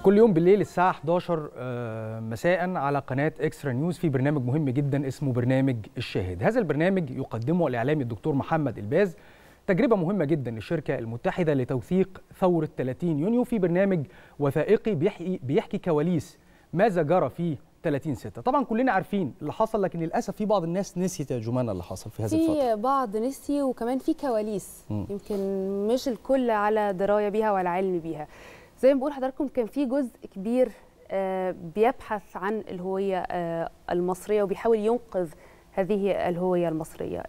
كل يوم بالليل الساعة 11 مساء على قناة اكسترا نيوز في برنامج مهم جدا اسمه برنامج الشاهد هذا البرنامج يقدمه الإعلامي الدكتور محمد الباز تجربة مهمة جدا للشركة المتحدة لتوثيق ثورة 30 يونيو في برنامج وثائقي بيحكي, بيحكي كواليس ماذا جرى في 30 6 طبعا كلنا عارفين اللي حصل لكن للاسف في بعض الناس نسيت يا جمانه اللي حصل في هذه الفتره في بعض نسي وكمان في كواليس م. يمكن مش الكل على درايه بيها ولا علم بيها زي ما بقول حضراتكم كان في جزء كبير بيبحث عن الهويه المصريه وبيحاول ينقذ هذه الهويه المصريه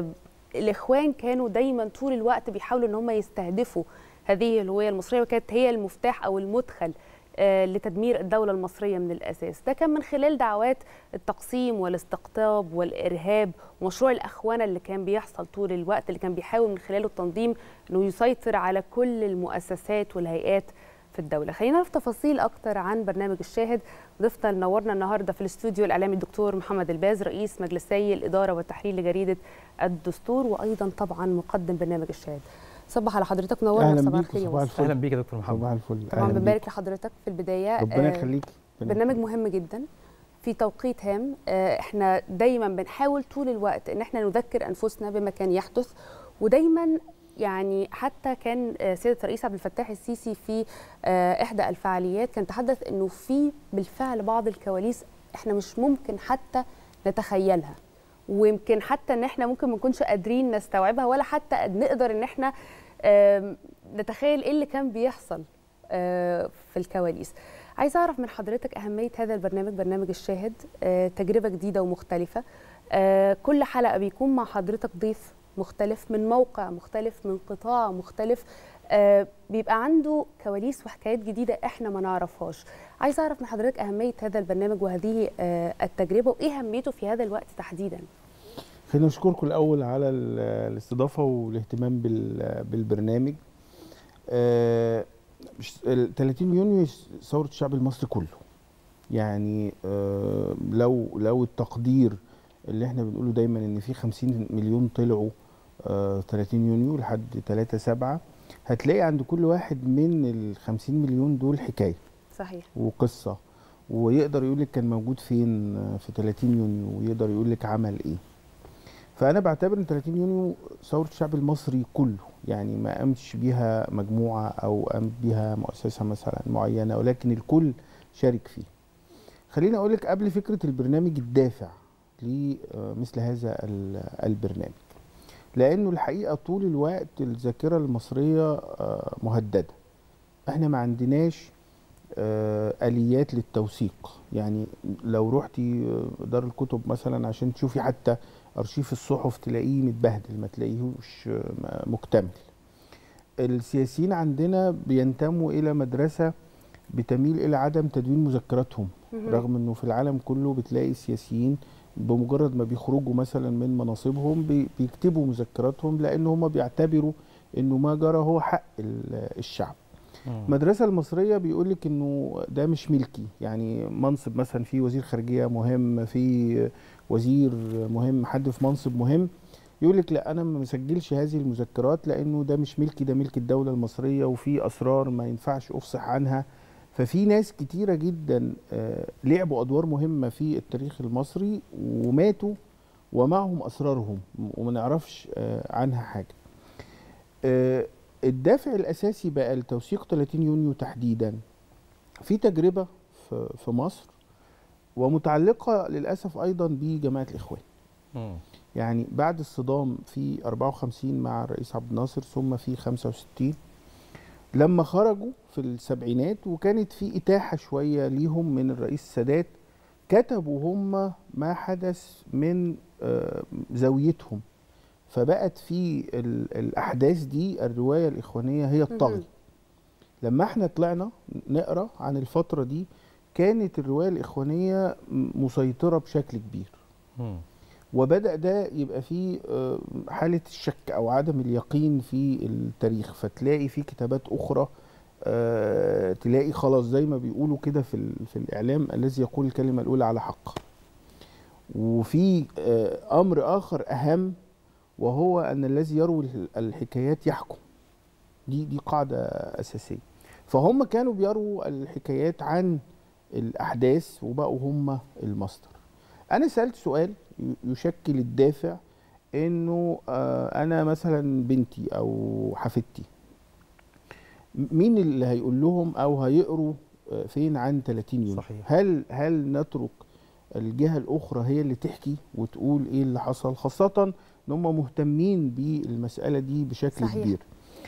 الاخوان كانوا دايما طول الوقت بيحاولوا ان هم يستهدفوا هذه الهويه المصريه وكانت هي المفتاح او المدخل لتدمير الدولة المصرية من الأساس ده كان من خلال دعوات التقسيم والاستقطاب والإرهاب ومشروع الأخوانة اللي كان بيحصل طول الوقت اللي كان بيحاول من خلاله التنظيم أنه يسيطر على كل المؤسسات والهيئات في الدولة خلينا نعرف تفاصيل أكتر عن برنامج الشاهد ضيفنا اللي نورنا النهاردة في الاستوديو الإعلامي الدكتور محمد الباز رئيس مجلسي الإدارة والتحرير لجريدة الدستور وأيضا طبعا مقدم برنامج الشاهد صباح على حضرتك نورنا صباح الخير اهلا بيك يا دكتور محمد صباح الفل طبعا بنبارك لحضرتك في البدايه ربنا يخليك برنامج مهم جدا في توقيت هام احنا دايما بنحاول طول الوقت ان احنا نذكر انفسنا بما كان يحدث ودايما يعني حتى كان سياده الرئيس عبد الفتاح السيسي في احدى الفعاليات كان تحدث انه في بالفعل بعض الكواليس احنا مش ممكن حتى نتخيلها ويمكن حتى ان احنا ممكن ما نكونش قادرين نستوعبها ولا حتى نقدر ان احنا نتخيل ايه اللي كان بيحصل في الكواليس عايزه اعرف من حضرتك اهميه هذا البرنامج برنامج الشاهد تجربه جديده ومختلفه كل حلقه بيكون مع حضرتك ضيف مختلف من موقع مختلف من قطاع مختلف بيبقى عنده كواليس وحكايات جديده احنا ما نعرفهاش عايزه اعرف من حضرتك اهميه هذا البرنامج وهذه التجربه وايه اهميته في هذا الوقت تحديدا خلينا نشكركم الاول على الاستضافه والاهتمام بالبرنامج آه 30 يونيو ثوره الشعب المصري كله يعني آه لو لو التقدير اللي احنا بنقوله دايما ان في 50 مليون طلعوا آه 30 يونيو لحد 3 7 هتلاقي عند كل واحد من ال 50 مليون دول حكايه صحيح وقصه ويقدر يقول لك كان موجود فين في 30 يونيو ويقدر يقول لك عمل ايه فانا بعتبر ان 30 يونيو ثوره الشعب المصري كله يعني ما قامتش بيها مجموعه او قامت بيها مؤسسه مثلا معينه ولكن الكل شارك فيه خليني اقول لك قبل فكره البرنامج الدافع لمثل هذا البرنامج لانه الحقيقه طول الوقت الذاكره المصريه مهدده احنا ما عندناش اليات للتوثيق يعني لو رحتي دار الكتب مثلا عشان تشوفي حتى ارشيف الصحف تلاقيه متبهدل ما تلاقيهوش مكتمل السياسيين عندنا بينتموا الى مدرسه بتميل الى عدم تدوين مذكراتهم رغم انه في العالم كله بتلاقي السياسيين بمجرد ما بيخرجوا مثلا من مناصبهم بيكتبوا مذكراتهم لان هم بيعتبروا انه ما جرى هو حق الشعب المدرسة المصرية بيقول لك انه ده مش ملكي يعني منصب مثلا في وزير خارجية مهم في وزير مهم حد في منصب مهم يقول لك لا انا ما مسجلش هذه المذكرات لانه ده مش ملكي ده ملك الدولة المصرية وفي اسرار ما ينفعش افصح عنها ففي ناس كتيرة جدا لعبوا ادوار مهمة في التاريخ المصري وماتوا ومعهم اسرارهم وما نعرفش عنها حاجة الدافع الاساسي بقى لتوثيق 30 يونيو تحديدا في تجربه في مصر ومتعلقه للاسف ايضا بجماعه الاخوان م. يعني بعد الصدام في 54 مع الرئيس عبد الناصر ثم في 65 لما خرجوا في السبعينات وكانت في اتاحه شويه ليهم من الرئيس السادات كتبوا هم ما حدث من زاويتهم فبقت في الاحداث دي الروايه الاخوانيه هي الطغي لما احنا طلعنا نقرا عن الفتره دي كانت الروايه الاخوانيه مسيطره بشكل كبير وبدا ده يبقى فيه حاله الشك او عدم اليقين في التاريخ فتلاقي في كتابات اخرى تلاقي خلاص زي ما بيقولوا كده في في الاعلام الذي يقول الكلمه الاولى على حق وفي امر اخر اهم وهو ان الذي يروي الحكايات يحكم دي دي قاعده اساسيه فهم كانوا بيروا الحكايات عن الاحداث وبقوا هم المصدر انا سالت سؤال ي- يشكل الدافع انه آه، انا مثلا بنتي او حفيدتي م- مين اللي هيقول لهم او هيقروا آه، فين عن 30 يونيو صحيح. هل هل نترك الجهه الاخرى هي اللي تحكي وتقول ايه اللي حصل خاصه ان هم مهتمين بالمساله دي بشكل صحيح. كبير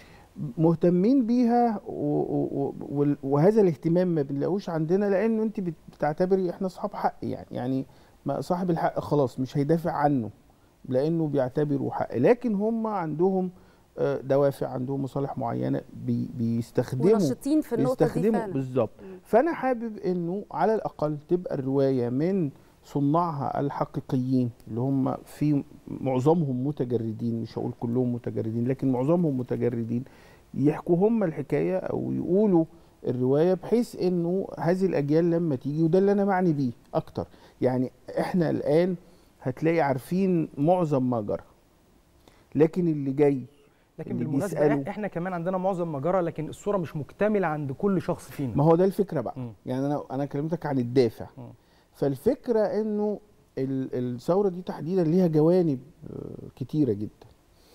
مهتمين بيها و- و- و- وهذا الاهتمام ما بنلاقوش عندنا لان انت بت- بتعتبري احنا اصحاب حق يعني يعني ما صاحب الحق خلاص مش هيدافع عنه لانه بيعتبره حق لكن هم عندهم آه، دوافع عندهم مصالح معينه بي بيستخدموا ونشطين في النقطه دي بيستخدموا فعلا بالظبط مم. فانا حابب انه على الاقل تبقى الروايه من صناعها الحقيقيين اللي هم في معظمهم متجردين مش هقول كلهم متجردين لكن معظمهم متجردين يحكوا هم الحكايه او يقولوا الروايه بحيث انه هذه الاجيال لما تيجي وده اللي انا معني بيه اكتر يعني احنا الان هتلاقي عارفين معظم ما جرى لكن اللي جاي لكن اللي بالمناسبه بيسألوا- احنا كمان عندنا معظم ما جرى لكن الصوره مش مكتمله عند كل شخص فينا ما هو ده الفكره بقى مم. يعني انا انا كلمتك عن الدافع مم. فالفكره انه ال- الثوره دي تحديدا ليها جوانب آه، كتيره جدا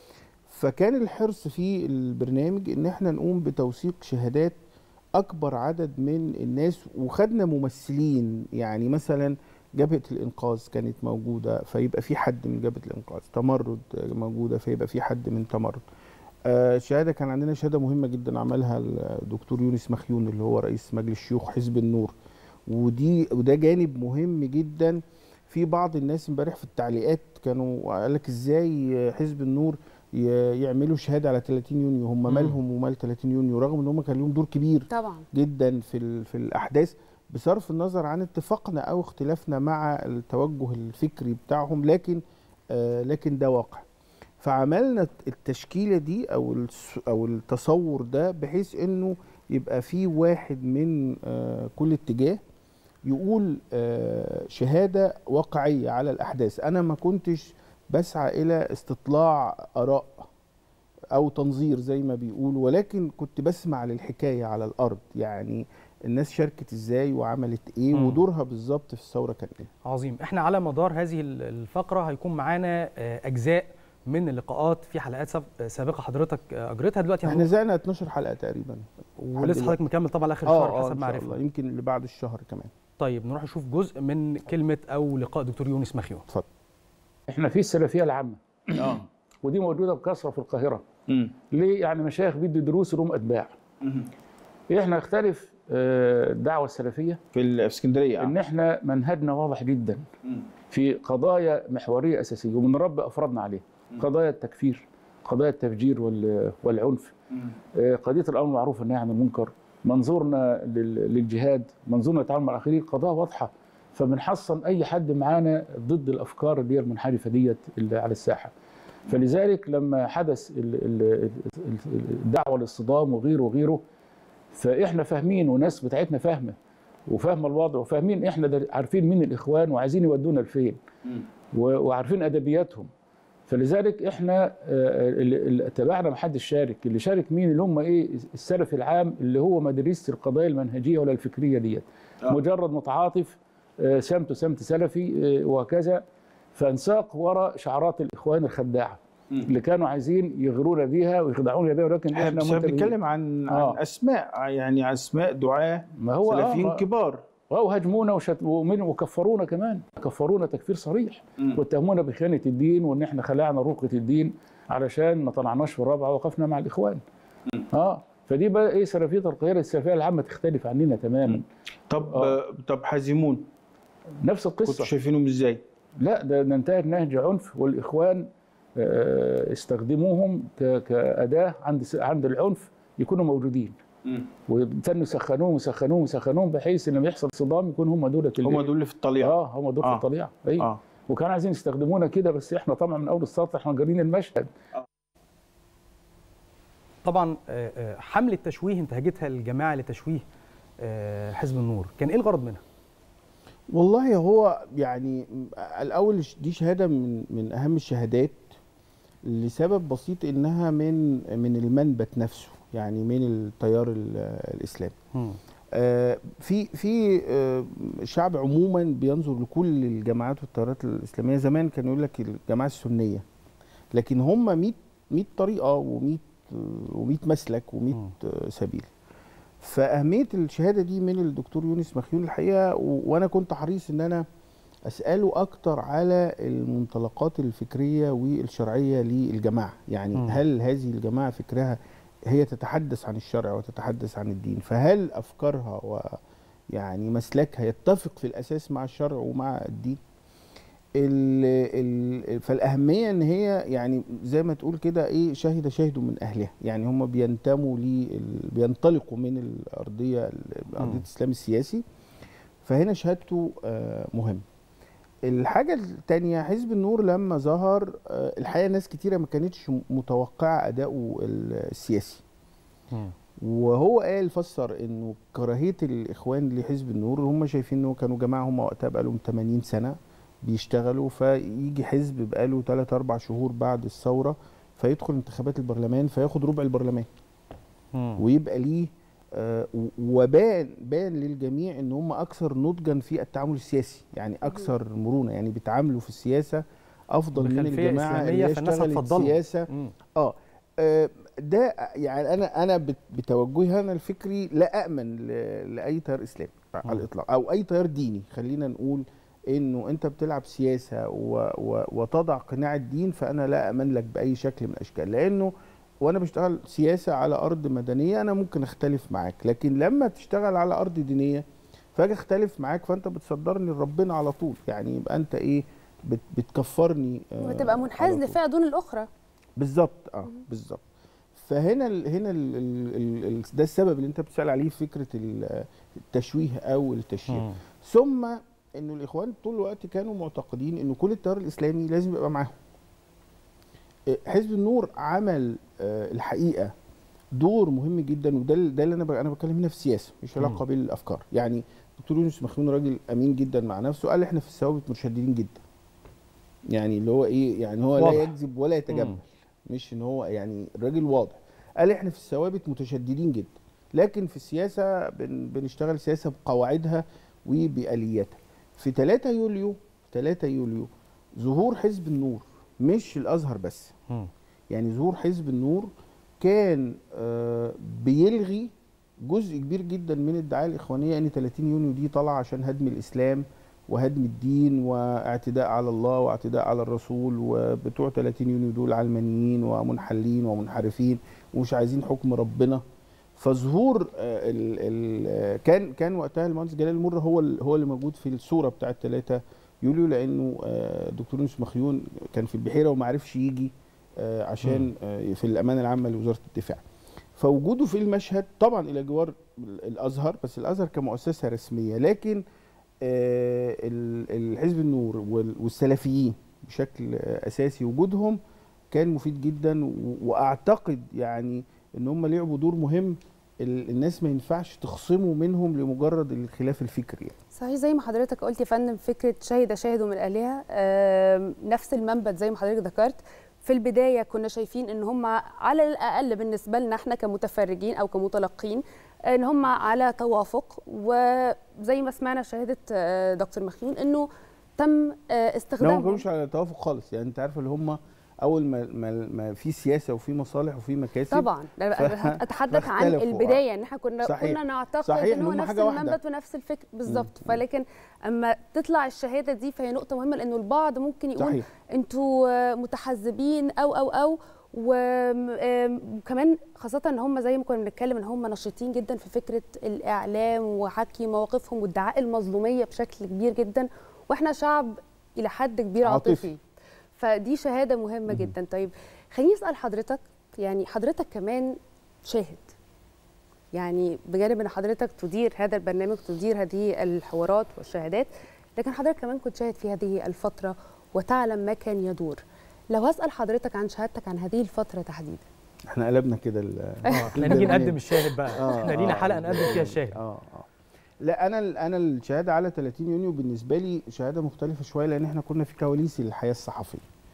فكان الحرص في البرنامج ان احنا نقوم بتوثيق شهادات اكبر عدد من الناس وخدنا ممثلين يعني مثلا جبهه الانقاذ كانت موجوده فيبقى في حد من جبهه الانقاذ تمرد موجوده فيبقى في حد من تمرد آه، شهاده كان عندنا شهاده مهمه جدا عملها الدكتور يونس مخيون اللي هو رئيس مجلس شيوخ حزب النور ودي وده جانب مهم جدا في بعض الناس امبارح في التعليقات كانوا قال لك ازاي حزب النور ي- يعملوا شهاده على 30 يونيو هم مم. مالهم ومال 30 يونيو رغم ان هم كان لهم دور كبير طبعا جدا في ال- في الاحداث بصرف النظر عن اتفاقنا او اختلافنا مع التوجه الفكري بتاعهم لكن آه لكن ده واقع فعملنا التشكيله دي او الس- او التصور ده بحيث انه يبقى في واحد من آه كل اتجاه يقول آه شهاده واقعيه على الاحداث انا ما كنتش بسعى الى استطلاع اراء او تنظير زي ما بيقولوا ولكن كنت بسمع للحكايه على الارض يعني الناس شاركت ازاي وعملت ايه مم. ودورها بالظبط في الثوره كان ايه عظيم احنا على مدار هذه ال- الفقره هيكون معانا آه، اجزاء من اللقاءات في حلقات ساب- سابقه حضرتك آه، اجرتها دلوقتي احنا هنروح زقنا 12 حلقه تقريبا ولسه حضرتك مكمل طبعا لاخر اه الشهر اه حسب إن ما شاء عرفنا الله يمكن اللي بعد الشهر كمان طيب نروح نشوف جزء من كلمه او لقاء دكتور يونس مخيون اتفضل احنا في السلفيه العامه اه ودي موجوده بكثره في القاهره ليه يعني مشايخ بيدوا دروس لهم اتباع احنا نختلف آه، الدعوه السلفيه في اسكندريه ان احنا منهجنا واضح جدا في قضايا محوريه اساسيه وبنربي افرادنا عليها قضايا التكفير قضايا التفجير وال- والعنف آه، قضيه الامر بالمعروف والنهي عن المنكر منظورنا لل- للجهاد منظورنا للتعامل مع الاخرين قضايا واضحه فبنحصن اي حد معانا ضد الافكار اللي هي المنحرفه ديت اللي على الساحه فلذلك لما حدث ال- ال- ال- الدعوه للصدام وغيره وغيره فاحنا فاهمين وناس بتاعتنا فاهمه وفاهمه الوضع وفاهمين احنا در- عارفين مين الاخوان وعايزين يودونا لفين و- وعارفين ادبياتهم فلذلك احنا آه، اللي اللي تابعنا ما حدش شارك اللي شارك مين اللي هم ايه السلف العام اللي هو ما درسش القضايا المنهجيه ولا الفكريه ديت آه. مجرد متعاطف آه، سمته سمت سلفي آه، وهكذا فانساق وراء شعارات الاخوان الخداعه اللي كانوا عايزين يغرونا بيها ويخدعونا بيها ولكن احنا احنا بس منتبهين. بنتكلم عن آه. عن اسماء يعني اسماء دعاه ما هو سلفيين آه كبار أو هاجمونا وشت... ومن وكفرونا كمان كفرونا تكفير صريح مم. واتهمونا بخيانه الدين وان احنا خلعنا رقه الدين علشان ما طلعناش في الرابعه وقفنا مع الاخوان اه فدي بقى ايه سلفيه القاهره السلفيه العامه تختلف عننا تماما طب آه. آه. طب حازمون نفس كنتوا القصه شايفينهم ازاي؟ لا ده ننتهج نهج عنف والاخوان آه، استخدموهم ك- كاداه عند س- عند العنف يكونوا موجودين وابتدوا يسخنوهم يسخنوهم يسخنوهم بحيث ان لما يحصل صدام يكون هم دول هم دول اللي في الطليعه اه هم دول آه. في الطليعه ايوه اه وكانوا عايزين يستخدمونا كده بس احنا طبعا من اول السطر احنا جارين المشهد طبعا آه، آه، حمله تشويه انتهجتها الجماعه لتشويه آه، حزب النور كان ايه الغرض منها والله هو يعني الاول دي شهاده من من اهم الشهادات لسبب بسيط انها من من المنبت نفسه يعني من التيار ال- الاسلامي مم. آه، في في آه، الشعب عموما بينظر لكل الجماعات والتيارات الاسلاميه زمان كان يقول لك الجماعه السنيه لكن هم 100 100 طريقه و100 و100 مسلك و100 سبيل فاهميه الشهاده دي من الدكتور يونس مخيون الحقيقه و- وانا كنت حريص ان انا اساله اكتر على المنطلقات الفكريه والشرعيه للجماعه يعني مم. هل هذه الجماعه فكرها هي تتحدث عن الشرع وتتحدث عن الدين فهل افكارها ويعني مسلكها يتفق في الاساس مع الشرع ومع الدين ال ال فالاهميه ان هي يعني زي ما تقول كده ايه شهد شاهد من اهلها يعني هم بينتموا ل بينطلقوا من الارضيه ال- ارضيه مم. الاسلام السياسي فهنا شهادته آه، مهم الحاجة التانية حزب النور لما ظهر آه، الحقيقة ناس كتيرة ما كانتش متوقعة أداؤه السياسي مم. وهو قال فسر انه كراهيه الاخوان لحزب النور هم شايفين انه كانوا جماعه هم وقتها بقالهم 80 سنه بيشتغلوا فيجي حزب بقاله 3 4 شهور بعد الثوره فيدخل انتخابات البرلمان فياخد ربع البرلمان مم. ويبقى ليه آه، و- وبان بان للجميع ان هم اكثر نضجا في التعامل السياسي يعني اكثر مرونه يعني بيتعاملوا في السياسه افضل من بخلفية الجماعه إسلامية اللي هي فالناس اشتغلت هتفضلهم. سياسه مم. اه آه، ده يعني انا انا بت- بتوجهي انا الفكري لا امن ل- لاي تيار اسلامي على مم. الاطلاق او اي تيار ديني خلينا نقول انه انت بتلعب سياسه و و وتضع قناع الدين فانا لا امن لك باي شكل من الاشكال لانه وانا بشتغل سياسه على ارض مدنيه انا ممكن اختلف معاك لكن لما تشتغل على ارض دينيه فاجي اختلف معاك فانت بتصدرني لربنا على طول يعني يبقى انت ايه بت بتكفرني آه، وتبقى منحاز على طول. لفئه دون الاخرى بالظبط اه بالظبط فهنا ال هنا ال ال ال ده السبب اللي انت بتسال عليه فكره ال- التشويه او التشهير مم. ثم انه الاخوان طول الوقت كانوا معتقدين انه كل التيار الاسلامي لازم يبقى معاهم آه، حزب النور عمل آه، الحقيقه دور مهم جدا وده ال- ده اللي انا ب- انا بتكلم هنا في السياسه مش علاقه بالافكار يعني دكتور يونس مخيون راجل امين جدا مع نفسه قال احنا في الثوابت متشددين جدا يعني اللي هو ايه يعني هو لا واضح. يكذب ولا يتجمل مم. مش ان هو يعني الراجل واضح قال احنا في الثوابت متشددين جدا لكن في السياسه بن بنشتغل سياسه بقواعدها وبالياتها في 3 يوليو 3 يوليو ظهور حزب النور مش الازهر بس مم. يعني ظهور حزب النور كان آه، بيلغي جزء كبير جدا من الدعايه الاخوانيه ان 30 يونيو دي طالعه عشان هدم الاسلام وهدم الدين واعتداء على الله واعتداء على الرسول وبتوع 30 يونيو دول علمانيين ومنحلين ومنحرفين ومش عايزين حكم ربنا فظهور آه، ال ال كان كان وقتها المهندس جلال المر هو ال- هو اللي موجود في الصوره بتاعه 3 يوليو لانه آه، دكتور يونس مخيون كان في البحيره وما عرفش يجي آه، عشان آه، في الامانه العامه لوزاره الدفاع فوجوده في المشهد طبعا الى جوار الازهر بس الازهر كمؤسسه رسميه لكن آه، ال- الحزب النور وال- والسلفيين بشكل آه، اساسي وجودهم كان مفيد جدا و- واعتقد يعني ان هم لعبوا دور مهم ال- الناس ما ينفعش تخصموا منهم لمجرد الخلاف الفكري يعني. صحيح زي ما حضرتك قلت يا فندم فكره شهد شاهد من اهلها آم، نفس المنبت زي ما حضرتك ذكرت في البدايه كنا شايفين ان هم على الاقل بالنسبه لنا احنا كمتفرجين او كمتلقين ان هم على توافق وزي ما سمعنا شهاده آه، دكتور مخيون انه تم آه، لا ما استخدامهم كانوش على توافق خالص يعني انت عارف اللي هم اول ما ما, ما في سياسه وفي مصالح وفي مكاسب طبعا لا، ف- اتحدث عن فاختلفوا. البدايه ان احنا كنا صحيح. كنا نعتقد صحيح ان إن هو هم نفس حاجة واحدة. المنبت ونفس الفكر بالظبط فلكن اما تطلع الشهاده دي فهي نقطه مهمه لانه البعض ممكن يقول صحيح انتوا آه، متحزبين او او او وكمان خاصة ان هم زي ما كنا بنتكلم ان هم نشيطين جدا في فكرة الاعلام وحكي مواقفهم وادعاء المظلومية بشكل كبير جدا واحنا شعب الى حد كبير عاطفي. عاطفي فدي شهادة مهمة جدا طيب خليني اسأل حضرتك يعني حضرتك كمان شاهد يعني بجانب ان حضرتك تدير هذا البرنامج تدير هذه الحوارات والشهادات لكن حضرتك كمان كنت شاهد في هذه الفترة وتعلم ما كان يدور لو هسأل حضرتك عن شهادتك عن هذه الفترة تحديدا احنا قلبنا كده ال- اه احنا نيجي نقدم الشاهد بقى آه، احنا لينا آه، حلقه نقدم فيها الشاهد اه اه لا انا ال- انا الشهاده على 30 يونيو بالنسبه لي شهاده مختلفه شويه لان احنا كنا في كواليس الحياه الصحفيه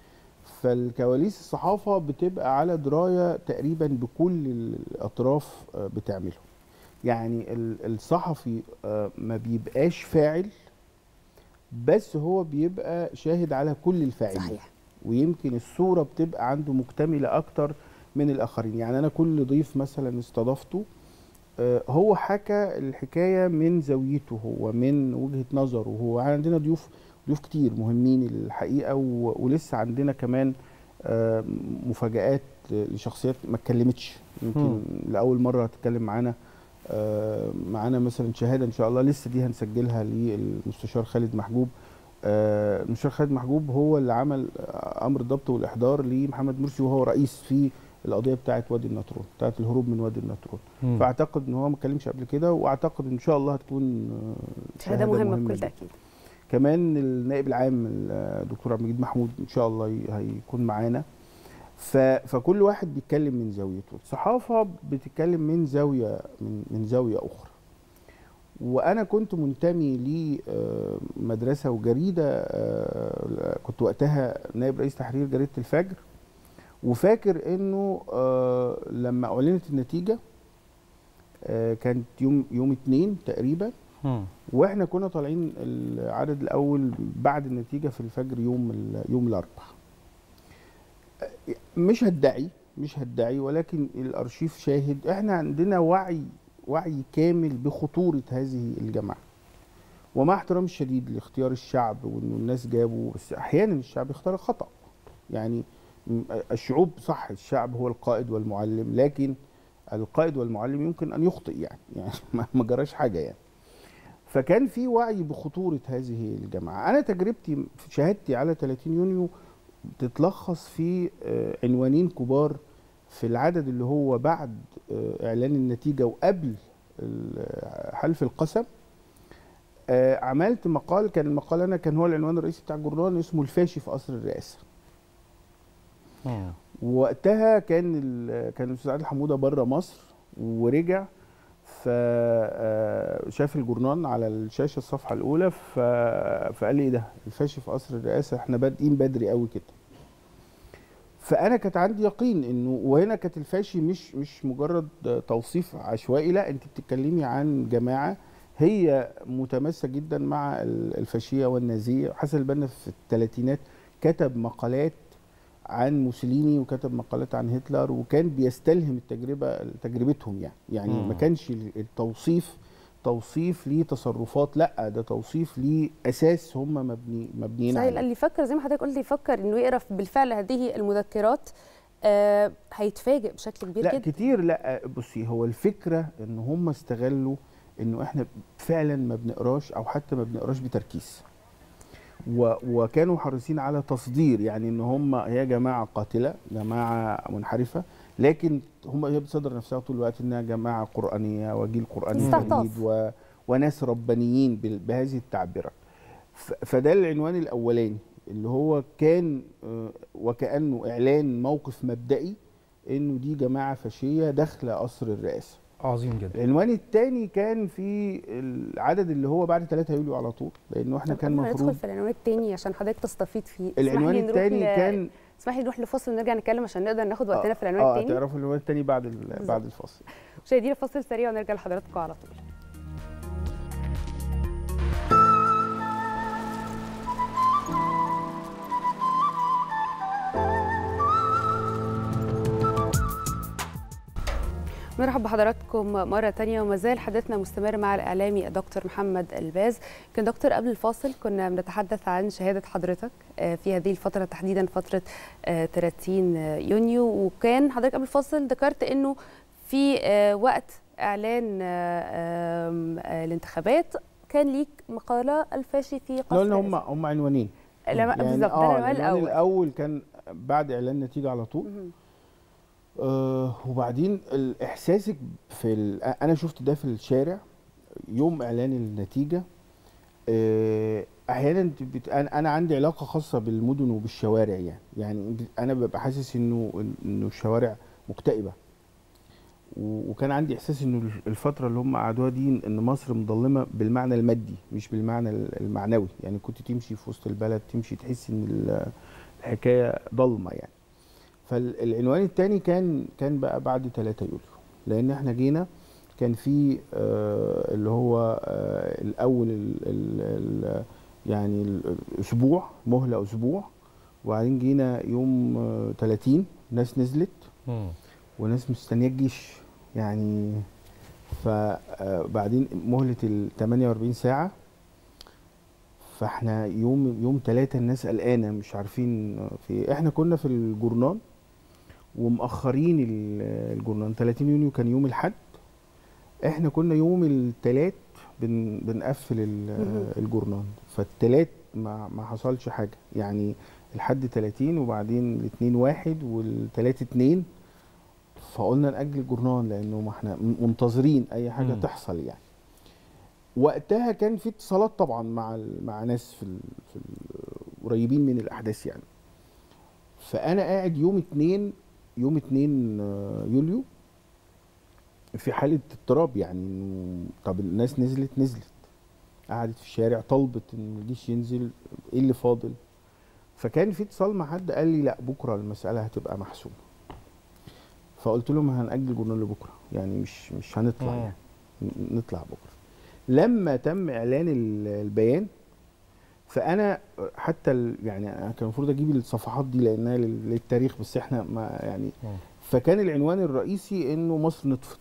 فالكواليس الصحافه بتبقى على درايه تقريبا بكل الاطراف آه، بتعمله يعني ال- الصحفي آه، ما بيبقاش فاعل بس هو بيبقى شاهد على كل الفاعلين صحيح ويمكن الصوره بتبقى عنده مكتمله اكتر من الاخرين يعني انا كل ضيف مثلا استضافته آه، هو حكى الحكايه من زاويته هو من وجهه نظره هو عندنا ضيوف ضيوف كتير مهمين الحقيقه و- ولسه عندنا كمان آه، مفاجآت لشخصيات ما اتكلمتش يمكن مم. لاول مره هتتكلم معانا آه، معانا مثلا شهاده ان شاء الله لسه دي هنسجلها للمستشار خالد محجوب آه، المستشار خالد محجوب هو اللي عمل آه، امر الضبط والاحضار لمحمد مرسي وهو رئيس في القضيه بتاعه وادي النطرون بتاعه الهروب من وادي النطرون مم. فاعتقد ان هو ما اتكلمش قبل كده واعتقد ان شاء الله هتكون آه، شهاده مهمه بكل جداً. تاكيد كمان النائب العام الدكتور عبد المجيد محمود ان شاء الله ي- هيكون معانا ف... فكل واحد بيتكلم من زاويته الصحافه بتتكلم من زاويه من, من زاويه اخرى وانا كنت منتمي لمدرسه وجريده آه، كنت وقتها نائب رئيس تحرير جريده الفجر وفاكر انه آه، لما اعلنت النتيجه آه، كانت يوم يوم اتنين تقريبا مم. واحنا كنا طالعين العدد الاول بعد النتيجه في الفجر يوم ال- يوم الاربعاء مش هدعي مش هدعي ولكن الارشيف شاهد احنا عندنا وعي وعي كامل بخطوره هذه الجماعه ومع احترامي الشديد لاختيار الشعب وانه الناس جابوا بس احيانا الشعب يختار خطا يعني م- الشعوب صح الشعب هو القائد والمعلم لكن القائد والمعلم يمكن ان يخطئ يعني يعني ما- ما جراش حاجه يعني فكان في وعي بخطوره هذه الجماعه انا تجربتي في شهادتي على 30 يونيو تتلخص في آه، عنوانين كبار في العدد اللي هو بعد آه، اعلان النتيجه وقبل ال- حلف القسم آه، عملت مقال كان المقال انا كان هو العنوان الرئيسي بتاع الجورنال اسمه الفاشي في قصر الرئاسه مم. وقتها كان ال- كان الاستاذ عادل حموده بره مصر ورجع فشاف الجورنال على الشاشه الصفحه الاولى ف- فقال لي ايه ده الفاشي في قصر الرئاسه احنا بادئين بدري قوي كده فانا كانت عندي يقين انه وهنا كانت الفاشي مش مش مجرد توصيف عشوائي لا انت بتتكلمي عن جماعه هي متماسكه جدا مع ال- الفاشيه والنازيه حسن البنا في الثلاثينات كتب مقالات عن موسوليني وكتب مقالات عن هتلر وكان بيستلهم التجربه تجربتهم يعني يعني مم. ما كانش التوصيف توصيف لتصرفات لا ده توصيف لاساس هم مبني مبنيين صحيح عليه اللي يفكر زي ما حضرتك قلت يفكر انه يقرا بالفعل هذه المذكرات آه هيتفاجئ بشكل كبير لا جدا كتير لا بصي هو الفكره ان هم استغلوا انه احنا فعلا ما بنقراش او حتى ما بنقراش بتركيز و وكانوا حريصين على تصدير يعني ان هم هي جماعه قاتله جماعه منحرفه لكن هم هي بتصدر نفسها طول الوقت انها جماعه قرانيه وجيل قراني استعطاف. جديد و وناس ربانيين بال- بهذه التعبيرات ف- فده العنوان الاولاني اللي هو كان آه، وكانه اعلان موقف مبدئي انه دي جماعه فاشيه داخله قصر الرئاسه عظيم جدا العنوان الثاني كان في العدد اللي هو بعد 3 يوليو على طول لانه احنا طب كان قبل ما ندخل المفروض في العنوان الثاني عشان حضرتك تستفيد فيه اسمح العنوان لي نروح الثاني ل- كان اسمح لي نروح لفاصل ونرجع نتكلم عشان نقدر ناخد وقتنا في العنوان اه الثاني تعرفوا العنوان الثاني بعد ال- بالظبط. بعد الفاصل مشاهدينا فاصل سريع ونرجع لحضراتكم على طول مرحبا بحضراتكم مرة تانية وما زال حديثنا مستمر مع الإعلامي الدكتور محمد الباز كان دكتور قبل الفاصل كنا بنتحدث عن شهادة حضرتك آه، في هذه الفترة تحديدا فترة آه، 30 يونيو وكان حضرتك قبل الفاصل ذكرت إنه في آه، وقت إعلان آه، آم، آه، الانتخابات كان ليك مقالة الفاشي في قصر لو ان هم الرئاسة. هم عنوانين لا، بالظبط ده آه العنوان الأول الاول كان بعد اعلان النتيجه على طول مهم. آه وبعدين ال- احساسك في ال- انا شفت ده في الشارع يوم اعلان النتيجه آه احيانا انت بت... انا أنا عندي علاقه خاصه بالمدن وبالشوارع يعني يعني ب- انا ببقى حاسس انه انه الشوارع مكتئبه و- وكان عندي احساس انه الفتره اللي هم قعدوها دي ان مصر مظلمه بالمعنى المادي مش بالمعنى ال- المعنوي يعني كنت تمشي في وسط البلد تمشي تحس ان ال- حكايه ضلمه يعني فالعنوان الثاني كان كان بقى بعد 3 يوليو لان احنا جينا كان في آه، اللي هو آه، الاول ال ال ال يعني الاسبوع مهله اسبوع وبعدين جينا يوم آه، 30 ناس نزلت مم. وناس مستنيه الجيش يعني فبعدين مهله ال 48 ساعه فاحنا يوم يوم ثلاثة الناس قلقانه مش عارفين في احنا كنا في الجورنان ومأخرين ال- الجورنان 30 يونيو كان يوم الحد احنا كنا يوم الثلاث بن بنقفل ال- مهم. الجورنان فالثلاث ما ما حصلش حاجه يعني الحد 30 وبعدين الاثنين واحد والثلاث اتنين فقلنا نأجل الجورنان لانه ما احنا منتظرين اي حاجه مم. تحصل يعني وقتها كان في اتصالات طبعا مع ال- مع ناس في ال في ال قريبين من الاحداث يعني فانا قاعد يوم اتنين يوم اتنين آه، يوليو في حاله اضطراب يعني انه طب الناس نزلت نزلت قعدت في الشارع طلبت ان الجيش ينزل ايه اللي فاضل فكان في اتصال مع حد قال لي لا بكره المساله هتبقى محسومه فقلت لهم هنأجل الجورنال لبكره يعني مش مش هنطلع مم. يعني ن- نطلع بكره لما تم اعلان ال- البيان فانا حتى ال- يعني انا كان المفروض اجيب الصفحات دي لانها لل- للتاريخ بس احنا ما يعني مم. فكان العنوان الرئيسي انه مصر نطفت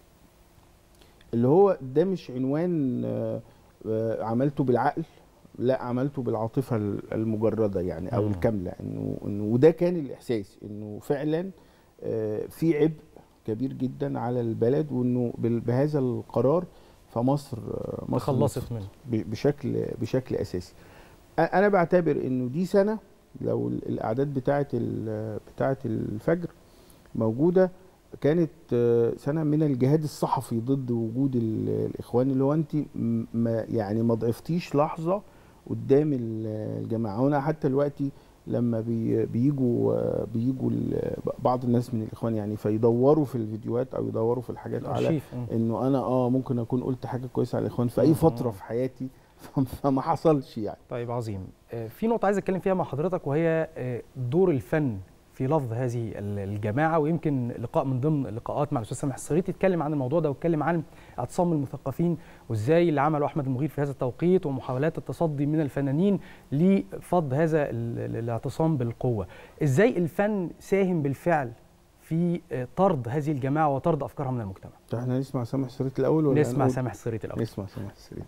اللي هو ده مش عنوان آه، آه، عملته بالعقل لا عملته بالعاطفه ال- المجرده يعني او مم. الكامله انه انه وده كان الاحساس انه فعلا آه، في عبء كبير جدا على البلد وانه بال- بهذا القرار فمصر آه، مصر تخلصت نطفت. منه ب- بشكل بشكل اساسي أ- انا بعتبر انه دي سنه لو ال- الاعداد بتاعه ال- بتاعه الفجر موجوده كانت آه، سنه من الجهاد الصحفي ضد وجود ال- الاخوان اللي هو انت م- ما يعني ما ضعفتيش لحظه قدام ال- الجماعه وانا حتى دلوقتي لما بي بيجوا آه، بيجوا ال- بعض الناس من الاخوان يعني فيدوروا في الفيديوهات او يدوروا في الحاجات على الارشيف مم. انه انا اه ممكن اكون قلت حاجه كويسه على الاخوان في اي مم. فتره في حياتي فما حصلش يعني طيب عظيم آه، في نقطة عايز أتكلم فيها مع حضرتك وهي آه، دور الفن في لفظ هذه ال- الجماعة ويمكن لقاء من ضمن اللقاءات مع الأستاذ سامح الصريطي يتكلم عن الموضوع ده ويتكلم عن اعتصام المثقفين وإزاي اللي عمله أحمد المغير في هذا التوقيت ومحاولات التصدي من الفنانين لفض هذا ال- ال- الاعتصام بالقوة إزاي الفن ساهم بالفعل في آه، طرد هذه الجماعة وطرد أفكارها من المجتمع طب احنا نسمع سامح السريت الاول ولا نسمع هنقول- سامح الصريطي الأول نسمع سامح السريت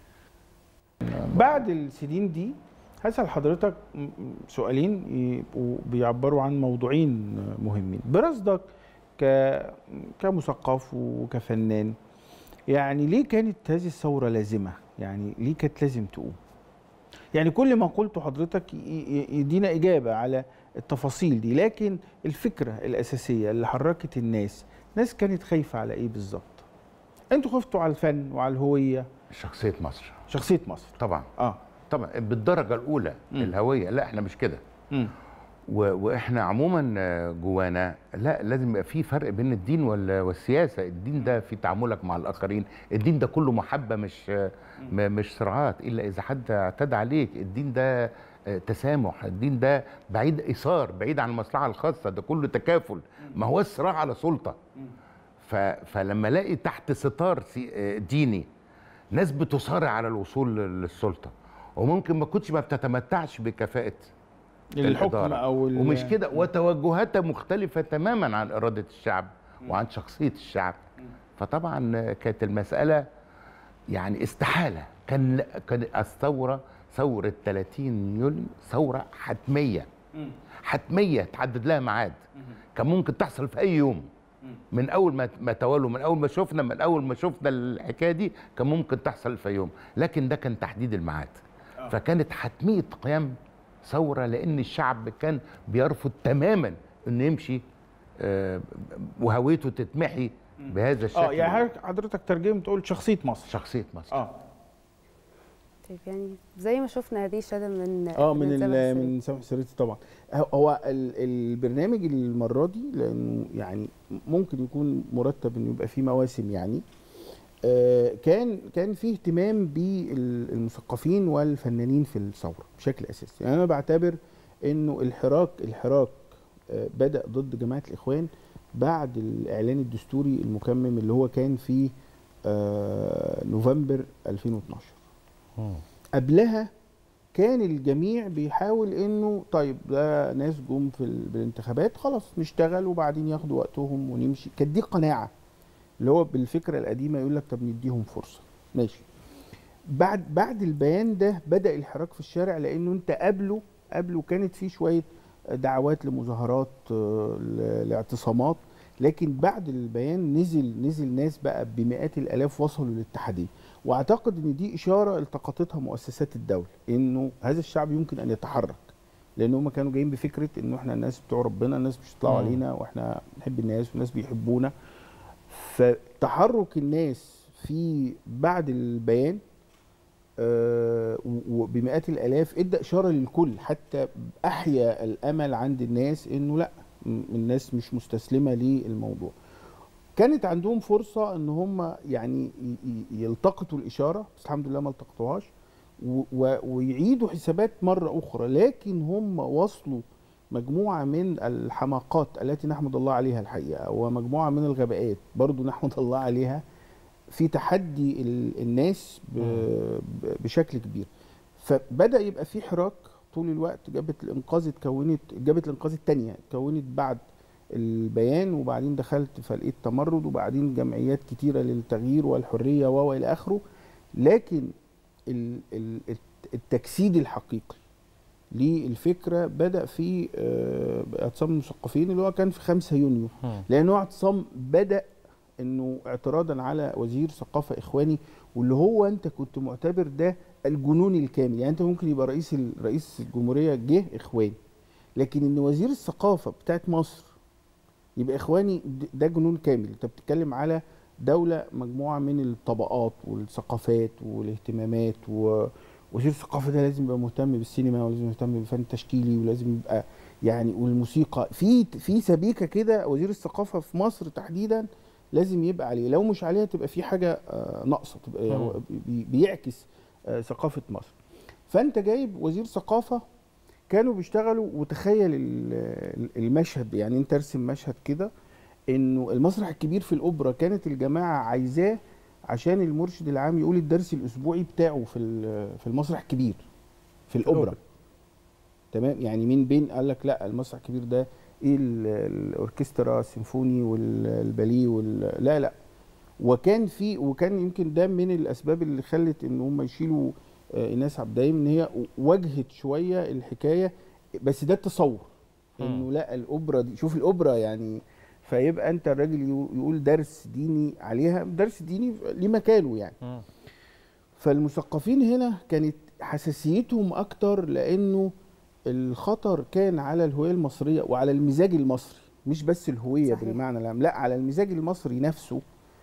بعد السنين دي هسأل حضرتك م- م- سؤالين يبقوا بيعبروا عن موضوعين مهمين برصدك ك... كمثقف وكفنان يعني ليه كانت هذه الثورة لازمة يعني ليه كانت لازم تقوم يعني كل ما قلته حضرتك ي- ي- يدينا إجابة على التفاصيل دي لكن الفكرة الأساسية اللي حركت الناس ناس كانت خايفة على إيه بالظبط انتوا خفتوا على الفن وعلى الهوية شخصية مصر شخصية مصر طبعا اه طبعا بالدرجة الأولى مم. الهوية لا احنا مش كده مم. و- واحنا عموما آه، جوانا لا لازم يبقى في فرق بين الدين وال- والسياسة الدين ده في تعاملك مع الآخرين الدين ده كله محبة مش آه، م- مش صراعات إلا إذا حد اعتدى عليك الدين ده آه، تسامح الدين ده بعيد إيثار بعيد عن المصلحة الخاصة ده كله تكافل ما هو الصراع على سلطة ف... فلما الاقي تحت ستار سي... آه، ديني ناس بتصارع على الوصول لل- للسلطه وممكن ما كنتش ما بتتمتعش بكفاءه الحكم الإدارة. او ال- ومش كده وتوجهاتها مختلفه تماما عن اراده الشعب وعن شخصيه الشعب فطبعا كانت المساله يعني استحاله كان كان الثوره ثوره 30 يوليو ثوره حتميه حتميه تحدد لها ميعاد كان ممكن تحصل في اي يوم من اول ما ما توالوا من اول ما شفنا من اول ما شفنا الحكايه دي كان ممكن تحصل في يوم لكن ده كان تحديد الميعاد فكانت حتميه قيام ثوره لان الشعب كان بيرفض تماما انه يمشي آه، وهويته تتمحي بهذا الشكل اه يعني حضرتك- حضرتك ترجم تقول شخصية مصر شخصيه مصر اه طيب يعني زي ما شفنا هذه الشهاده من اه من سامح ال- السري. من سامح سريتي طبعا هو- هو ال- البرنامج المره دي لانه يعني ممكن يكون مرتب انه يبقى فيه مواسم يعني آه، كان كان فيه اهتمام بالمثقفين والفنانين في الثوره بشكل اساسي يعني انا بعتبر انه الحراك الحراك آه، بدا ضد جماعه الاخوان بعد الاعلان الدستوري المكمم اللي هو كان في آه، نوفمبر 2012 قبلها كان الجميع بيحاول انه طيب ده ناس جم في ال- بالانتخابات خلاص نشتغل وبعدين ياخدوا وقتهم ونمشي كانت دي قناعه اللي هو بالفكره القديمه يقول لك طب نديهم فرصه ماشي بعد بعد البيان ده بدا الحراك في الشارع لانه انت قبله قبله كانت في شويه دعوات لمظاهرات آه، ل- لاعتصامات لكن بعد البيان نزل نزل ناس بقى بمئات الالاف وصلوا للاتحاديه واعتقد ان دي اشاره التقطتها مؤسسات الدوله انه هذا الشعب يمكن ان يتحرك لان هم كانوا جايين بفكره انه احنا الناس بتوع ربنا الناس مش هيطلعوا مم. علينا واحنا بنحب الناس والناس بيحبونا فتحرك الناس في بعد البيان آه، و- وبمئات الالاف ادى اشاره للكل حتى احيا الامل عند الناس انه لا م- الناس مش مستسلمه للموضوع كانت عندهم فرصه ان هم يعني ي- ي- يلتقطوا الاشاره بس الحمد لله ما التقطوهاش و- و- ويعيدوا حسابات مره اخرى لكن هم وصلوا مجموعه من الحماقات التي نحمد الله عليها الحقيقه ومجموعه من الغباءات برضو نحمد الله عليها في تحدي ال- الناس ب- ب- بشكل كبير فبدا يبقى في حراك طول الوقت جبهه الانقاذ اتكونت جبهه الانقاذ الثانيه اتكونت بعد البيان وبعدين دخلت فلقيت تمرد وبعدين جمعيات كتيره للتغيير والحريه و و الى اخره لكن ال- ال- الت- التجسيد الحقيقي للفكره بدا في آه، اعتصام المثقفين اللي هو كان في 5 يونيو لان هو اعتصام بدا انه اعتراضا على وزير ثقافه اخواني واللي هو انت كنت معتبر ده الجنون الكامل يعني انت ممكن يبقى رئيس ال- رئيس الجمهوريه جه اخواني لكن ان وزير الثقافه بتاعت مصر يبقى اخواني د- ده جنون كامل انت بتتكلم على دوله مجموعه من الطبقات والثقافات والاهتمامات و وزير الثقافه ده لازم يبقى مهتم بالسينما ولازم يهتم بالفن التشكيلي ولازم يبقى يعني والموسيقى في في سبيكه كده وزير الثقافه في مصر تحديدا لازم يبقى عليه لو مش عليها تبقى في حاجه آه، ناقصه تبقى مم. هو بي- بيعكس آه، ثقافه مصر فانت جايب وزير ثقافه كانوا بيشتغلوا وتخيل ال- المشهد يعني انت ارسم مشهد كده انه المسرح الكبير في الاوبرا كانت الجماعه عايزاه عشان المرشد العام يقول الدرس الاسبوعي بتاعه في ال- في المسرح الكبير في الاوبرا الأوبرا. تمام يعني مين بين قال لك لا المسرح الكبير ده ايه ال- الاوركسترا السيمفوني والباليه وال... لا لا وكان في وكان يمكن ده من الاسباب اللي خلت ان هم يشيلوا آه، ايناس عبد الدايم ان هي وجهت شويه الحكايه بس ده التصور انه لا الاوبرا دي شوف الاوبرا يعني فيبقى انت الراجل يقو- يقول درس ديني عليها درس ديني ليه مكانه يعني مم. فالمثقفين هنا كانت حساسيتهم اكتر لانه الخطر كان على الهويه المصريه وعلى المزاج المصري مش بس الهويه صحيح. بالمعنى العام لا على المزاج المصري نفسه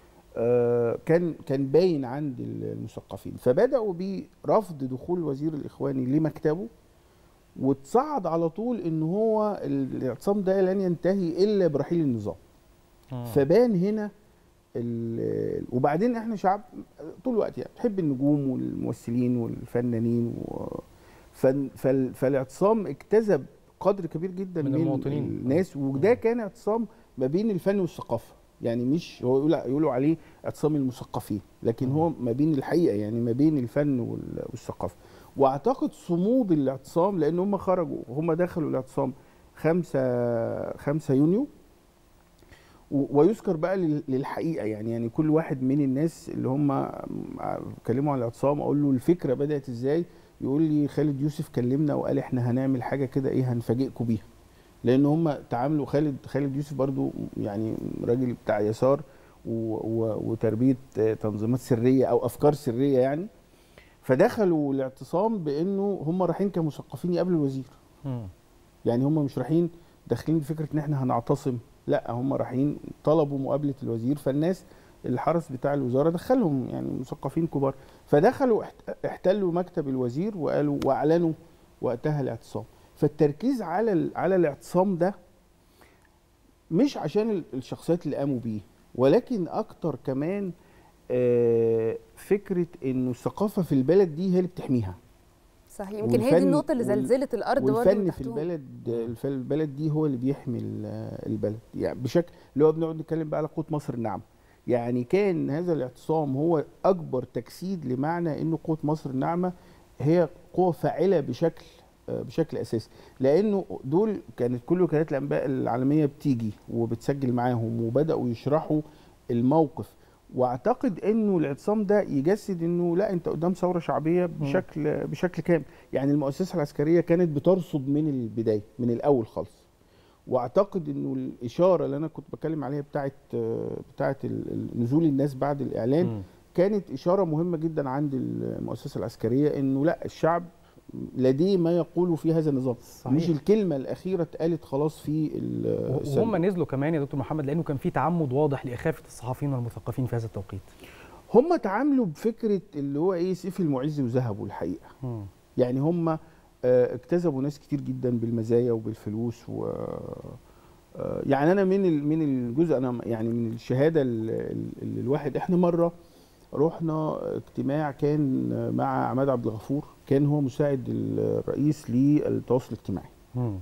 آه، كان كان باين عند المثقفين فبداوا برفض دخول وزير الاخواني لمكتبه وتصعد على طول ان هو الاعتصام ده لن ينتهي الا برحيل النظام مم. فبان هنا ال- وبعدين احنا شعب طول الوقت يعني بنحب النجوم والممثلين والفنانين و فن- فال- فالاعتصام اجتذب قدر كبير جدا من من, المواطنين. الناس وده مم. كان اعتصام ما بين الفن والثقافه يعني مش هو يقول يقولوا عليه اعتصام المثقفين لكن مم. هو ما بين الحقيقه يعني ما بين الفن وال- والثقافه واعتقد صمود الاعتصام لان هم خرجوا هم دخلوا الاعتصام 5 5 يونيو و- ويذكر بقى لل- للحقيقه يعني يعني كل واحد من الناس اللي هم اتكلموا عن الاعتصام اقول له الفكره بدات ازاي يقول لي خالد يوسف كلمنا وقال احنا هنعمل حاجه كده ايه هنفاجئكم بيها لان هم تعاملوا خالد خالد يوسف برضو يعني راجل بتاع يسار و و وتربيه آه، تنظيمات سريه او افكار سريه يعني فدخلوا الاعتصام بانه هم رايحين كمثقفين يقابلوا الوزير مم. يعني هم مش رايحين داخلين بفكره ان احنا هنعتصم لا هم رايحين طلبوا مقابله الوزير فالناس الحرس بتاع الوزاره دخلهم يعني مثقفين كبار فدخلوا احت- احتلوا مكتب الوزير وقالوا واعلنوا وقتها الاعتصام فالتركيز على ال- على الاعتصام ده مش عشان ال- الشخصيات اللي قاموا بيه ولكن اكتر كمان آه، فكره انه الثقافه في البلد دي هي اللي بتحميها صحيح يمكن هي دي والفن النقطه اللي وال- زلزلت الارض برضه والفن من في تحتهم. البلد الف- البلد دي هو اللي بيحمي ال- البلد يعني بشكل اللي هو بنقعد نتكلم بقى على قوه مصر الناعمه يعني كان هذا الاعتصام هو اكبر تجسيد لمعنى انه قوه مصر الناعمه هي قوه فاعله بشكل آه، بشكل اساسي لانه دول كانت كل وكالات الانباء العالميه بتيجي وبتسجل معاهم وبداوا يشرحوا الموقف واعتقد انه الاعتصام ده يجسد انه لا انت قدام ثوره شعبيه بشكل بشكل كامل يعني المؤسسه العسكريه كانت بترصد من البدايه من الاول خالص واعتقد انه الاشاره اللي انا كنت بتكلم عليها بتاعه بتاعه ال- ال- نزول الناس بعد الاعلان مم. كانت اشاره مهمه جدا عند المؤسسه العسكريه انه لا الشعب لديه ما يقوله في هذا النظام صحيح. مش الكلمه الاخيره اتقالت خلاص في ال- وهم السنة. نزلوا كمان يا دكتور محمد لانه كان في تعمد واضح لاخافه الصحفيين والمثقفين في هذا التوقيت هم تعاملوا بفكره اللي هو ايه سيف المعز وذهبوا الحقيقه مم. يعني هم آه، اكتسبوا ناس كتير جدا بالمزايا وبالفلوس و آه، يعني انا من ال- من الجزء انا يعني من الشهاده ال- ال- اللي الواحد احنا مره رحنا اجتماع كان مع عماد عبد الغفور كان هو مساعد الرئيس للتواصل الاجتماعي مم.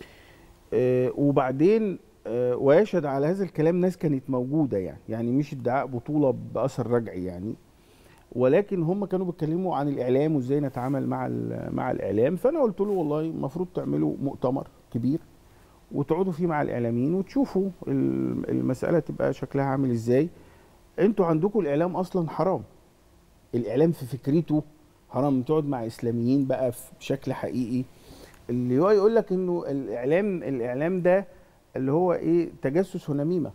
آه، وبعدين آه، ويشهد على هذا الكلام ناس كانت موجوده يعني يعني مش ادعاء بطوله باثر رجعي يعني ولكن هم كانوا بيتكلموا عن الاعلام وازاي نتعامل مع ال- مع الاعلام فانا قلت له والله المفروض تعملوا مؤتمر كبير وتقعدوا فيه مع الاعلاميين وتشوفوا ال- المساله تبقى شكلها عامل ازاي انتوا عندكم الاعلام اصلا حرام الاعلام في فكرته حرام تقعد مع اسلاميين بقى في- بشكل حقيقي اللي هو يقول لك انه الاعلام الاعلام ده اللي هو ايه تجسس ونميمه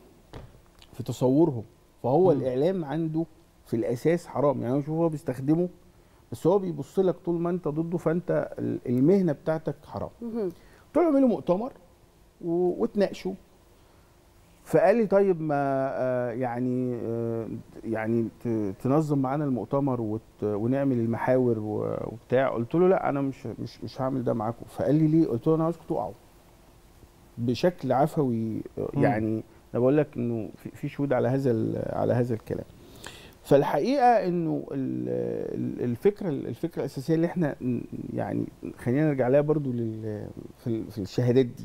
في تصورهم فهو مم. الاعلام عنده في الاساس حرام يعني هو شوف هو بيستخدمه بس هو بيبص لك طول ما انت ضده فانت ال- المهنه بتاعتك حرام مهم. قلت له اعملوا مؤتمر و- وتناقشوا فقال لي طيب ما آه، يعني آه، يعني ت- تنظم معانا المؤتمر وت- ونعمل المحاور و- وبتاع قلت له لا انا مش مش مش هعمل ده معاكم فقال لي ليه قلت له انا عاوزكم تقعوا بشكل عفوي آه، مم. يعني انا بقول لك انه في- في شهود على هذا ال- على هذا الكلام فالحقيقه انه ال- ال- الفكره الفكره الاساسيه اللي احنا ن- يعني خلينا نرجع لها برضو لل في ال- في الشهادات دي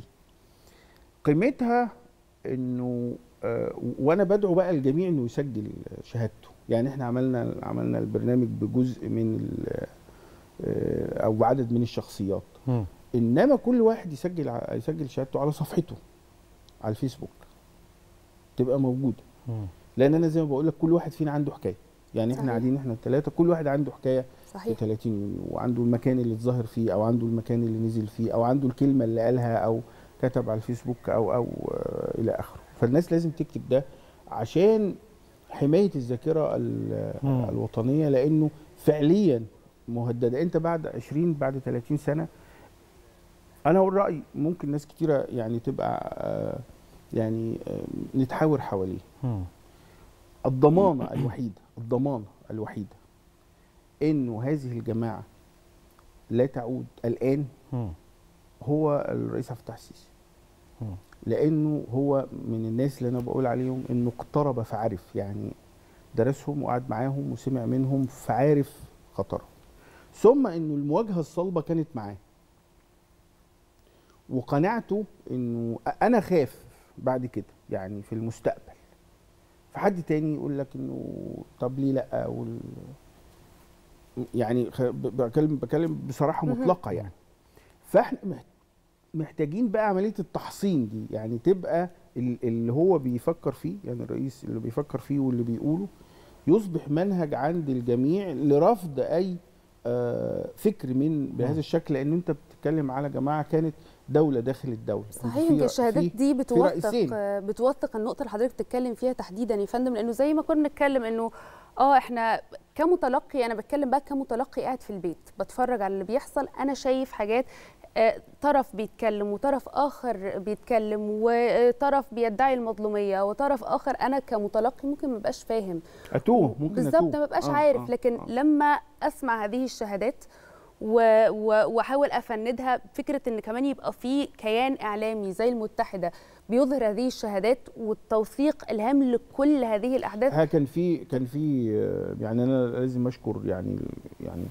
قيمتها انه آه، وانا بدعو بقى الجميع انه يسجل شهادته يعني احنا عملنا عملنا البرنامج بجزء من ال- آه، او بعدد من الشخصيات مم. انما كل واحد يسجل ع- يسجل شهادته على صفحته على الفيسبوك تبقى موجوده مم. لان انا زي ما بقول لك كل واحد فينا عنده حكايه يعني احنا صحيح. قاعدين احنا الثلاثه كل واحد عنده حكايه في صحيح 30 يونيو وعنده المكان اللي اتظاهر فيه او عنده المكان اللي نزل فيه او عنده الكلمه اللي قالها او كتب على الفيسبوك او او آه، الى اخره فالناس لازم تكتب ده عشان حمايه الذاكره ال- مم. الوطنيه لانه فعليا مهدده انت بعد 20 بعد 30 سنه انا اقول رايي ممكن ناس كتيره يعني تبقى آه، يعني آه، نتحاور حواليه مم. الضمانه الوحيده الضمانه الوحيده انه هذه الجماعه لا تعود الان مم. هو الرئيس عبد الفتاح السيسي مم. لانه هو من الناس اللي انا بقول عليهم انه اقترب فعرف يعني درسهم وقعد معاهم وسمع منهم فعارف خطرهم ثم انه المواجهه الصلبه كانت معاه وقناعته انه انا خاف بعد كده يعني في المستقبل فحد تاني يقول لك انه طب ليه لا وال... يعني خ- ب- بكلم بكلم بصراحه مهم. مطلقه يعني فاحنا محت- محتاجين بقى عمليه التحصين دي يعني تبقى ال- اللي هو بيفكر فيه يعني الرئيس اللي بيفكر فيه واللي بيقوله يصبح منهج عند الجميع لرفض اي آه، فكر من بهذا الشكل لان انت بتتكلم على جماعه كانت دوله داخل الدوله صحيح في يمكن ر- الشهادات في- دي بتوثق رئيسين. بتوثق النقطه اللي حضرتك بتتكلم فيها تحديدا يا فندم لانه زي ما كنا بنتكلم انه اه احنا كمتلقي انا بتكلم بقى كمتلقي قاعد في البيت بتفرج على اللي بيحصل انا شايف حاجات آه، طرف بيتكلم وطرف اخر بيتكلم وطرف بيدعي المظلوميه وطرف اخر انا كمتلقي ممكن ما بقاش فاهم اتوه ممكن بالظبط أتوه. ما ببقاش آه، عارف آه، لكن آه. لما اسمع هذه الشهادات و- و- واحاول افندها فكره ان كمان يبقى في كيان اعلامي زي المتحده بيظهر هذه الشهادات والتوثيق الهام لكل هذه الاحداث ها كان في كان في آه، يعني انا لازم اشكر يعني يعني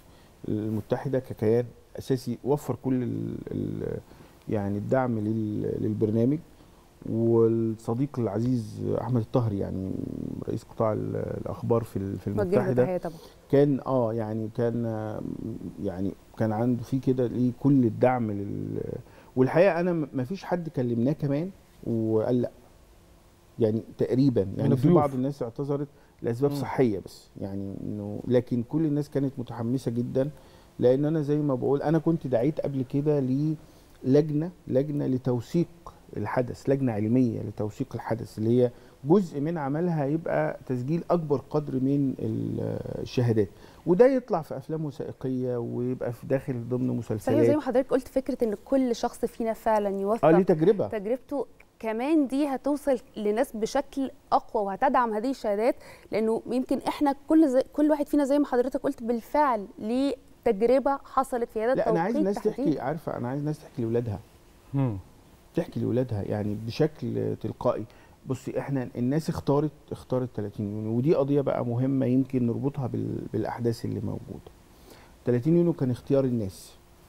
المتحده ككيان اساسي وفر كل ال ال يعني الدعم لل- للبرنامج والصديق العزيز احمد الطهري يعني رئيس قطاع ال- الاخبار في ال- في وجه له المتحده تحيه طبعا كان اه يعني كان آه، يعني كان عنده في كده ليه كل الدعم لل والحقيقه انا م- ما فيش حد كلمناه كمان وقال لا يعني تقريبا يعني في الضيوف. بعض الناس اعتذرت لاسباب مم. صحيه بس يعني انه لكن كل الناس كانت متحمسه جدا لان انا زي ما بقول انا كنت دعيت قبل كده للجنه لجنه لتوثيق الحدث لجنه علميه لتوثيق الحدث اللي هي جزء من عملها يبقى تسجيل اكبر قدر من ال- الشهادات وده يطلع في افلام وثائقيه ويبقى في داخل ضمن صحيح زي مسلسلات ما حضرتك قلت فكره ان كل شخص فينا فعلا اه ليه يوثق تجربه تجربته كمان دي هتوصل لناس بشكل اقوى وهتدعم هذه الشهادات لانه يمكن احنا كل زي كل واحد فينا زي ما حضرتك قلت بالفعل ليه تجربه حصلت في هذا لا انا عايز التوقيت الناس تحكي تحديداً. عارفه انا عايز الناس تحكي لاولادها مم. تحكي لاولادها يعني بشكل تلقائي بصي احنا الناس اختارت اختارت 30 يونيو ودي قضيه بقى مهمه يمكن نربطها بال... بالاحداث اللي موجوده 30 يونيو كان اختيار الناس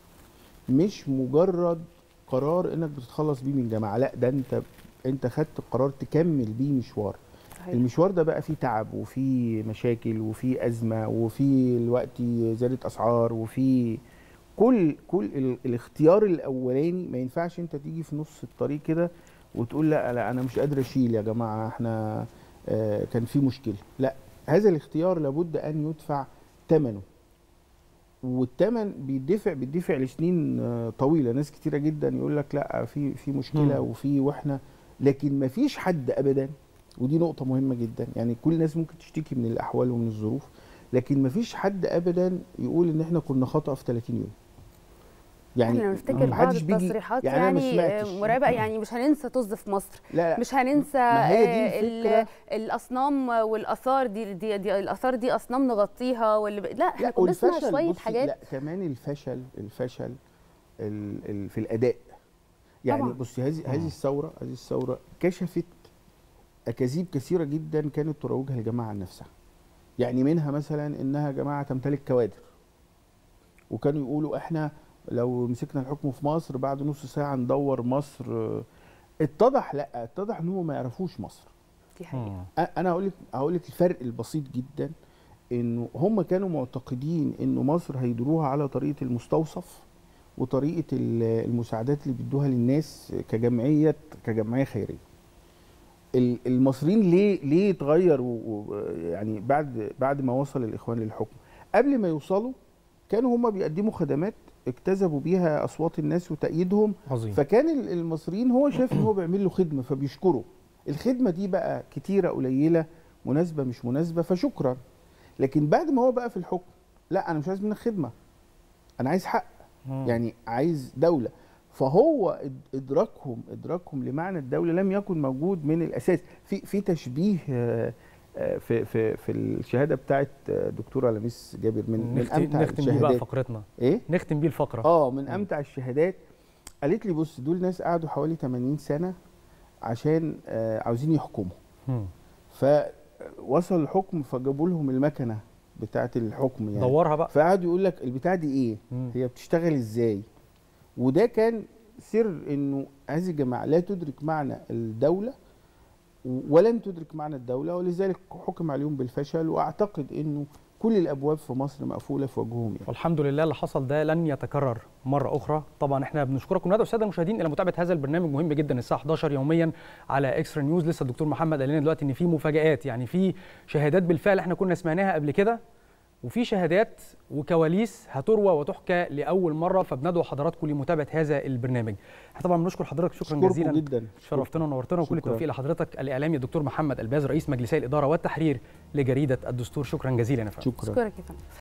مش مجرد قرار انك بتتخلص بيه من جماعه لا ده انت انت خدت قرار تكمل بيه مشوار صحيح. المشوار ده بقى فيه تعب وفيه مشاكل وفيه ازمه وفيه الوقت زادت اسعار وفيه كل كل ال- الاختيار الاولاني ما ينفعش انت تيجي في نص الطريق كده وتقول لا لا انا مش قادر اشيل يا جماعه احنا آه كان في مشكله لا هذا الاختيار لابد ان يدفع ثمنه والثمن بيدفع بيدفع لسنين آه، طويله ناس كتيره جدا يقول لك لا في في مشكله مم. وفي واحنا لكن ما فيش حد ابدا ودي نقطه مهمه جدا يعني كل الناس ممكن تشتكي من الاحوال ومن الظروف لكن ما فيش حد ابدا يقول ان احنا كنا خطا في 30 يوم احنا لو نفتكر بعض محدش بيجي- التصريحات يعني أنا ما يعني, سمعتش. آه، مرعبه يعني مش هننسى طز في مصر لا لا مش هننسى ما هي دي آه، ال- الفكرة. الاصنام والاثار دي, دي, دي الاثار دي اصنام نغطيها واللي ب... لا احنا كنا بنسمع والفشل شويه بصي، حاجات لا كمان الفشل الفشل ال ال في الاداء يعني طبعاً. بصي هذه هذه الثوره هذه الثوره كشفت اكاذيب كثيره جدا كانت تروجها الجماعه عن نفسها يعني منها مثلا انها جماعه تمتلك كوادر وكانوا يقولوا احنا لو مسكنا الحكم في مصر بعد نص ساعه ندور مصر آه، اتضح لا اتضح ان هم ما يعرفوش مصر دي حقيقه مم. أ- انا هقول لك هقول لك الفرق البسيط جدا انه هم كانوا معتقدين انه مصر هيدروها على طريقه المستوصف وطريقه ال- المساعدات اللي بيدوها للناس كجمعيه كجمعيه خيريه. ال- المصريين ليه ليه اتغير و- و- يعني بعد بعد ما وصل الاخوان للحكم قبل ما يوصلوا كانوا هم بيقدموا خدمات اكتسبوا بيها اصوات الناس وتأييدهم عظيم فكان ال- المصريين هو شايف ان هو بيعمل له خدمه فبيشكره الخدمه دي بقى كتيره قليله مناسبه مش مناسبه فشكرا لكن بعد ما هو بقى في الحكم لا انا مش عايز منك خدمه انا عايز حق مم. يعني عايز دوله فهو إد- ادراكهم ادراكهم لمعنى الدوله لم يكن موجود من الاساس في في تشبيه آه، آه، في في في الشهاده بتاعت آه، دكتوره لميس جابر من من نختم, امتع نختم بيه بقى الشهادات فقرتنا ايه نختم بيه الفقره اه من امتع الشهادات قالت لي بص دول ناس قعدوا حوالي 80 سنه عشان آه عاوزين يحكموا مم. فوصل الحكم فجابوا لهم المكنه بتاعه الحكم يعني دورها بقى فقعدوا يقول لك البتاع دي ايه مم. هي بتشتغل ازاي وده كان سر انه هذه الجماعه لا تدرك معنى الدوله ولن تدرك معنى الدوله ولذلك حكم عليهم بالفشل واعتقد انه كل الابواب في مصر مقفوله في وجههم يعني. والحمد لله اللي حصل ده لن يتكرر مره اخرى طبعا احنا بنشكركم وندعو الساده المشاهدين الى متابعه هذا البرنامج مهم جدا الساعه 11 يوميا على اكسترا نيوز لسه الدكتور محمد قال لنا دلوقتي ان في مفاجات يعني في شهادات بالفعل احنا كنا سمعناها قبل كده وفي شهادات وكواليس هتروى وتحكى لاول مره فبندعو حضراتكم لمتابعه هذا البرنامج احنا طبعا بنشكر حضرتك شكرا أشكركم جزيلا جدا شرفتنا ونورتنا وكل شكراً. التوفيق لحضرتك الاعلامي الدكتور محمد الباز رئيس مجلسي الاداره والتحرير لجريده الدستور شكرا جزيلا يا فندم شكرا اشكرك يا فندم